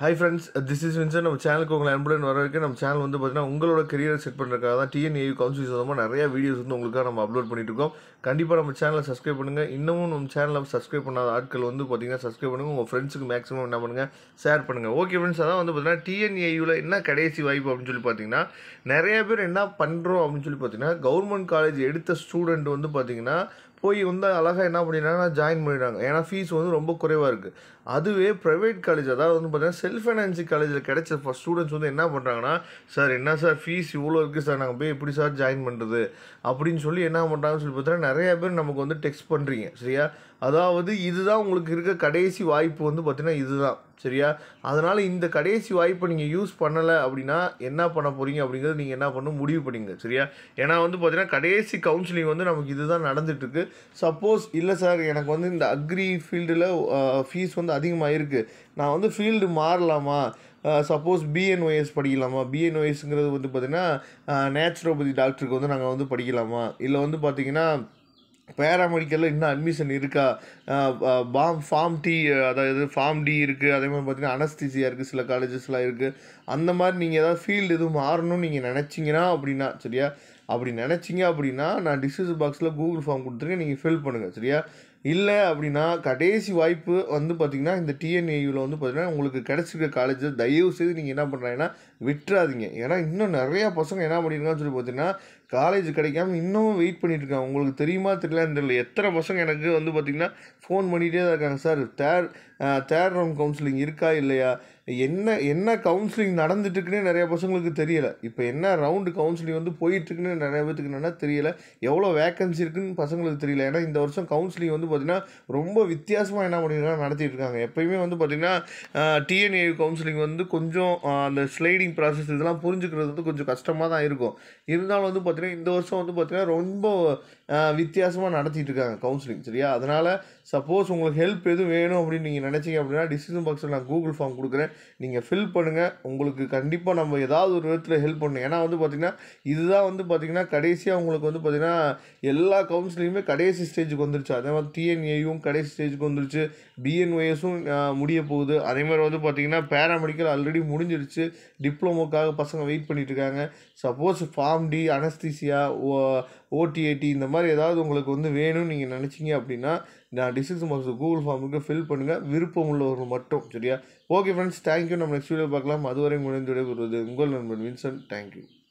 hi friends this is Vinson நம்ம சேனலுக்கு உங்களை அன்புடன் வர வரைக்கும் நம்ம சேனல் வந்து பார்த்தீங்கன்னா உங்களோட கரியர் செட் பண்ணுறதுக்காக தான் டிஎன்ஏ கவுன்சில் சம்மந்தமாக நிறைய வீடியோஸ் வந்து உங்களுக்காக நம்ம அப்லோட் பண்ணிட்டு இருக்கோம் கண்டிப்பாக நம்ம சேனலை சப்ஸ்கிரைப் பண்ணுங்கள் இன்னமும் நம்ம சேனலை சப்ஸ்கிரைப் பண்ணாத ஆட்கள் வந்து பார்த்தீங்கன்னா சப்ஸ்கிரைப் பண்ணுங்கள் உங்கள் ஃப்ரெண்ட்ஸுக்கு மேக்ஸிமம் என்ன பண்ணுங்கள் ஷேர் பண்ணுங்கள் ஓகே ஃப்ரெண்ட்ஸ் அதான் வந்து பார்த்தீங்கன்னா டிஎன்ஏயூவில் என்ன கடைசி வாய்ப்பு அப்படின்னு சொல்லி பார்த்தீங்கன்னா நிறைய பேர் என்ன பண்ணுறோம் அப்படின்னு சொல்லி பார்த்தீங்கன்னா கவர்மெண்ட் காலேஜ் எடுத்த ஸ்டூடெண்ட் வந்து பார்த்தீங்கன்னா போய் வந்து அழகாக என்ன பண்ணிடுறாங்கன்னா ஜாயின் பண்ணிடுறாங்க ஏன்னா ஃபீஸ் வந்து ரொம்ப குறைவாக இருக்குது அதுவே ப்ரைவேட் காலேஜ் அதாவது வந்து பார்த்தீங்கன்னா செல்ஃப் ஃபைனான்சிங் காலேஜில் கிடைச்ச ஸ்டூடெண்ட்ஸ் வந்து என்ன பண்ணுறாங்கன்னா சார் என்ன சார் ஃபீஸ் இவ்வளோ இருக்குது சார் நாங்கள் போய் எப்படி சார் ஜாயின் பண்ணுறது அப்படின்னு சொல்லி என்ன பண்ணுறாங்கன்னு சொல்லி பார்த்தீங்கன்னா நிறைய பேர் நமக்கு வந்து டெக்ஸ்ட் பண்ணுறீங்க சரியா அதாவது இதுதான் உங்களுக்கு இருக்க கடைசி வாய்ப்பு வந்து பார்த்தீங்கன்னா இதுதான் சரியா அதனால் இந்த கடைசி வாய்ப்பை நீங்கள் யூஸ் பண்ணலை அப்படின்னா என்ன பண்ண போகிறீங்க அப்படிங்கிறது நீங்கள் என்ன பண்ணணும் முடிவு பண்ணிங்க சரியா ஏன்னா வந்து பார்த்தீங்கன்னா கடைசி கவுன்சிலிங் வந்து நமக்கு இதுதான் நடந்துட்டுருக்கு சப்போஸ் இல்லை சார் எனக்கு வந்து இந்த அக்ரி ஃபீல்டில் ஃபீஸ் வந்து அதிகமாக இருக்குது நான் வந்து ஃபீல்டு மாறலாமா சப்போஸ் பிஎன்ஒஎஸ் படிக்கலாமா பிஎன்ஒஎஸ்ங்கிறது வந்து பார்த்திங்கன்னா நேச்சுரோபதி டாக்டருக்கு வந்து நாங்கள் வந்து படிக்கலாமா இல்லை வந்து பார்த்திங்கன்னா பேராமெடிக்கலில் இன்னும் அட்மிஷன் இருக்கா பாம் ஃபார்ம் டி அதாவது ஃபார்ம் டி இருக்குது அதே மாதிரி பார்த்தீங்கன்னா அனஸ்தீசியா இருக்குது சில காலேஜஸ்லாம் இருக்குது அந்த மாதிரி நீங்கள் ஏதாவது ஃபீல்டு எதுவும் மாறணும்னு நீங்கள் நினச்சிங்கன்னா அப்படின்னா சரியா அப்படி நினச்சிங்க அப்படின்னா நான் டிஸ்கிரிப்ஷன் பாக்ஸில் கூகுள் ஃபார்ம் கொடுத்துருக்கேன் நீங்கள் ஃபில் பண்ணுங்கள் சரியா இல்லை அப்படின்னா கடைசி வாய்ப்பு வந்து பார்த்திங்கன்னா இந்த டிஎன்ஏயூவில் வந்து பார்த்திங்கன்னா உங்களுக்கு கிடச்சிருக்க காலேஜ் தயவு செய்து நீங்கள் என்ன பண்ணுறாங்கன்னா விட்டுறாதீங்க ஏன்னா இன்னும் நிறையா பசங்க என்ன பண்ணியிருக்காங்கன்னு சொல்லி பார்த்தீங்கன்னா காலேஜ் கிடைக்காம இன்னமும் வெயிட் பண்ணிட்டு இருக்காங்க உங்களுக்கு தெரியுமா தெரியலன்னு தெரியல எத்தனை பசங்க எனக்கு வந்து பார்த்திங்கன்னா ஃபோன் பண்ணிகிட்டே தான் இருக்காங்க sir third third round counselling இருக்கா இல்லையா என்ன என்ன கவுன்சிலிங் நடந்துட்டுருக்குன்னே நிறைய பசங்களுக்கு தெரியலை இப்போ என்ன ரவுண்டு கவுன்சிலிங் வந்து போயிட்டுருக்குன்னு நிறைய பேத்துக்கு என்னென்னா தெரியல எவ்வளோ வேக்கன்சி இருக்குன்னு பசங்களுக்கு தெரியல ஏன்னா இந்த வருஷம் கவுன்சிலிங் வந்து பார்த்திங்கன்னா ரொம்ப வித்தியாசமாக என்ன பண்ணியிருக்காங்க நடத்திட்டு இருக்காங்க எப்பயுமே வந்து பார்த்திங்கன்னா டிஎன்ஏ கவுன்சிலிங் வந்து கொஞ்சம் அந்த ஸ்லைடிங் ப்ராசஸ் இதெல்லாம் புரிஞ்சுக்கிறது வந்து கொஞ்சம் கஷ்டமாக தான் இருக்கும் இருந்தாலும் வந்து பார்த்திங்கன்னா இந்த வருஷம் வந்து பார்த்திங்கன்னா ரொம்ப வித்தியாசமாக நடத்திட்டு இருக்காங்க கவுன்சிலிங் சரியா அதனால் சப்போஸ் உங்களுக்கு ஹெல்ப் எதுவும் வேணும் அப்படின்னு நீங்கள் நினச்சிங்க அப்படின்னா டிசிஷன் பாக்ஸில் நான் கூகுள் ஃபார்ம் கொடுக்குறேன் நீங்கள் ஃபில் பண்ணுங்கள் உங்களுக்கு கண்டிப்பாக நம்ம ஏதாவது ஒரு விதத்தில் ஹெல்ப் பண்ணணும் ஏன்னா வந்து பார்த்திங்கன்னா இதுதான் வந்து பார்த்திங்கன்னா கடைசியாக உங்களுக்கு வந்து பார்த்திங்கன்னா எல்லா கவுன்சிலிங்குமே கடைசி ஸ்டேஜுக்கு வந்துருச்சு அதே மாதிரி டிஎன்ஏயும் கடைசி ஸ்டேஜுக்கு வந்துருச்சு பிஎன்ஒஎஸும் முடிய போகுது அதே மாதிரி வந்து பார்த்திங்கன்னா பேராமெடிக்கல் ஆல்ரெடி முடிஞ்சிருச்சு டிப்ளமோக்காக பசங்க வெயிட் பண்ணிட்டு இருக்காங்க suppose pharm D anaesthesia O O T A T இந்த மாதிரி ஏதாவது உங்களுக்கு வந்து வேணும்னு நீங்கள் நினச்சிங்க அப்படின்னா நான் டிசிஷன் பாக்ஸ் கூகுள் ஃபார்முக்கு ஃபில் பண்ணுங்கள் விருப்பம் உள்ளவர்கள் மட்டும் சரியா ஓகே ஃப்ரெண்ட்ஸ் தேங்க்யூ நம்ம நெக்ஸ்ட் வீடியோ பார்க்கலாம் அதுவரை முடிந்து விடைபெறுவது உங்கள் நண்பன் வின்சன் தேங்க்யூ